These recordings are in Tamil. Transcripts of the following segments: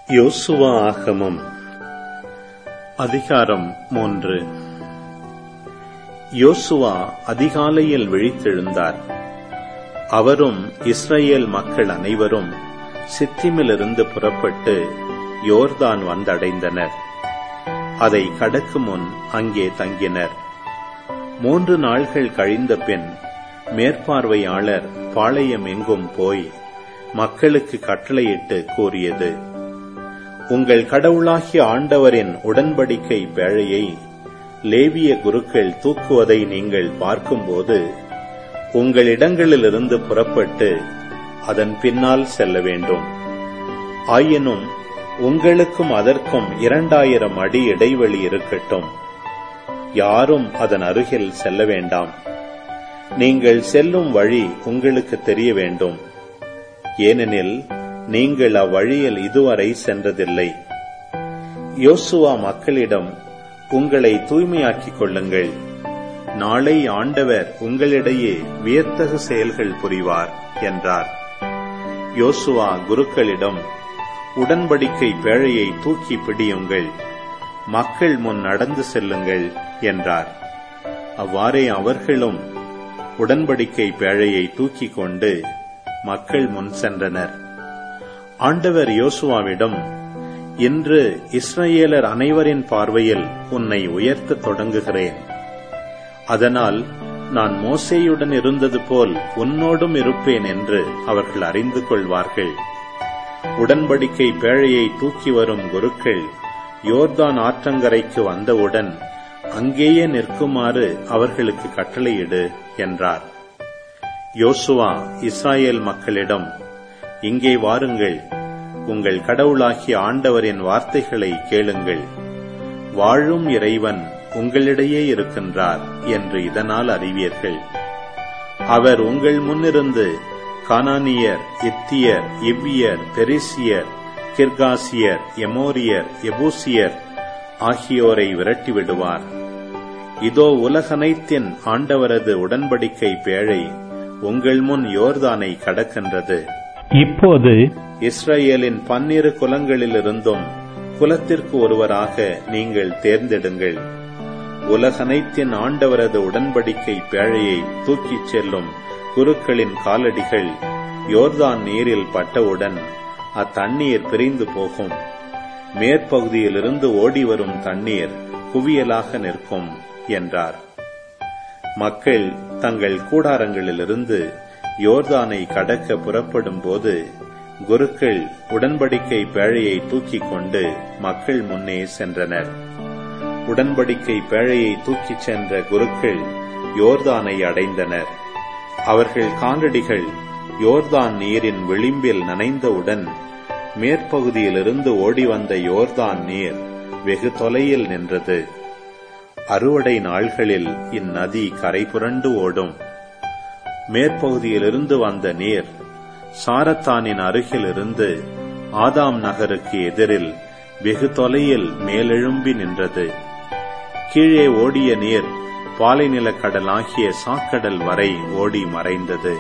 யோசுவா ஆகமம் அதிகாரம் மூன்று யோசுவா அதிகாலையில் விழித்தெழுந்தார் அவரும் இஸ்ரேல் மக்கள் அனைவரும் சித்திமிலிருந்து புறப்பட்டு யோர்தான் வந்தடைந்தனர் அதை கடக்கும் முன் அங்கே தங்கினர் மூன்று நாள்கள் கழிந்த பின் மேற்பார்வையாளர் பாளையம் எங்கும் போய் மக்களுக்கு கட்டளையிட்டு கூறியது உங்கள் கடவுளாகிய ஆண்டவரின் உடன்படிக்கை பேழையை லேவிய குருக்கள் தூக்குவதை நீங்கள் பார்க்கும்போது உங்கள் இடங்களிலிருந்து புறப்பட்டு அதன் பின்னால் செல்ல வேண்டும் ஆயினும் உங்களுக்கும் அதற்கும் இரண்டாயிரம் அடி இடைவெளி இருக்கட்டும் யாரும் அதன் அருகில் செல்ல வேண்டாம் நீங்கள் செல்லும் வழி உங்களுக்கு தெரிய வேண்டும் ஏனெனில் நீங்கள் அவ்வழியில் இதுவரை சென்றதில்லை யோசுவா மக்களிடம் உங்களை தூய்மையாக்கிக் கொள்ளுங்கள் நாளை ஆண்டவர் உங்களிடையே வியத்தகு செயல்கள் புரிவார் என்றார் யோசுவா குருக்களிடம் உடன்படிக்கை பேழையை தூக்கி பிடியுங்கள் மக்கள் முன் நடந்து செல்லுங்கள் என்றார் அவ்வாறே அவர்களும் உடன்படிக்கை பேழையை தூக்கிக் கொண்டு மக்கள் முன் சென்றனர் ஆண்டவர் யோசுவாவிடம் இன்று இஸ்ரேலர் அனைவரின் பார்வையில் உன்னை உயர்த்த தொடங்குகிறேன் அதனால் நான் மோசேயுடன் இருந்தது போல் உன்னோடும் இருப்பேன் என்று அவர்கள் அறிந்து கொள்வார்கள் உடன்படிக்கை பேழையை தூக்கி வரும் குருக்கள் யோர்தான் ஆற்றங்கரைக்கு வந்தவுடன் அங்கேயே நிற்குமாறு அவர்களுக்கு கட்டளையிடு என்றார் யோசுவா இஸ்ராயேல் மக்களிடம் இங்கே வாருங்கள் உங்கள் கடவுளாகிய ஆண்டவரின் வார்த்தைகளை கேளுங்கள் வாழும் இறைவன் உங்களிடையே இருக்கின்றார் என்று இதனால் அறிவீர்கள் அவர் உங்கள் முன்னிருந்து கானானியர் இத்தியர் இவ்வியர் பெரிசியர் கிர்காசியர் எமோரியர் எபூசியர் ஆகியோரை விரட்டி விடுவார் இதோ உலகனைத்தின் ஆண்டவரது உடன்படிக்கை பேழை உங்கள் முன் யோர்தானை கடக்கின்றது இப்போது இஸ்ரேலின் பன்னிரு குலங்களிலிருந்தும் குலத்திற்கு ஒருவராக நீங்கள் தேர்ந்தெடுங்கள் உலகனைத்தின் ஆண்டவரது உடன்படிக்கை பேழையை தூக்கிச் செல்லும் குருக்களின் காலடிகள் யோர்தான் நீரில் பட்டவுடன் அத்தண்ணீர் பிரிந்து போகும் மேற்பகுதியிலிருந்து ஓடி வரும் தண்ணீர் குவியலாக நிற்கும் என்றார் மக்கள் தங்கள் கூடாரங்களிலிருந்து யோர்தானை கடக்க புறப்படும் போது குருக்கள் உடன்படிக்கை பேழையை தூக்கிக் கொண்டு மக்கள் முன்னே சென்றனர் உடன்படிக்கை பேழையை தூக்கிச் சென்ற குருக்கள் யோர்தானை அடைந்தனர் அவர்கள் காலடிகள் யோர்தான் நீரின் விளிம்பில் நனைந்தவுடன் மேற்பகுதியிலிருந்து ஓடி வந்த யோர்தான் நீர் வெகு தொலையில் நின்றது அறுவடை நாள்களில் இந்நதி கரை புரண்டு ஓடும் மேற்பகுதியிலிருந்து வந்த நீர் சாரத்தானின் அருகிலிருந்து ஆதாம் நகருக்கு எதிரில் வெகு தொலையில் மேலெழும்பி நின்றது கீழே ஓடிய நீர் பாலைநிலக் கடலாகிய சாக்கடல் வரை ஓடி மறைந்தது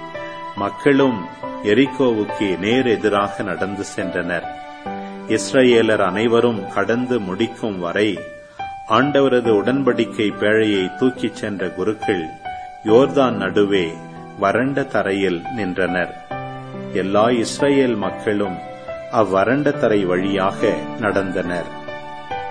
மக்களும் எரிகோவுக்கு நேர் எதிராக நடந்து சென்றனர் இஸ்ரேலர் அனைவரும் கடந்து முடிக்கும் வரை ஆண்டவரது உடன்படிக்கை பேழையை தூக்கிச் சென்ற குருக்கள் யோர்தான் நடுவே வறண்ட தரையில் நின்றனர் எல்லா இஸ்ரேல் மக்களும் அவ்வறண்ட தரை வழியாக நடந்தனர்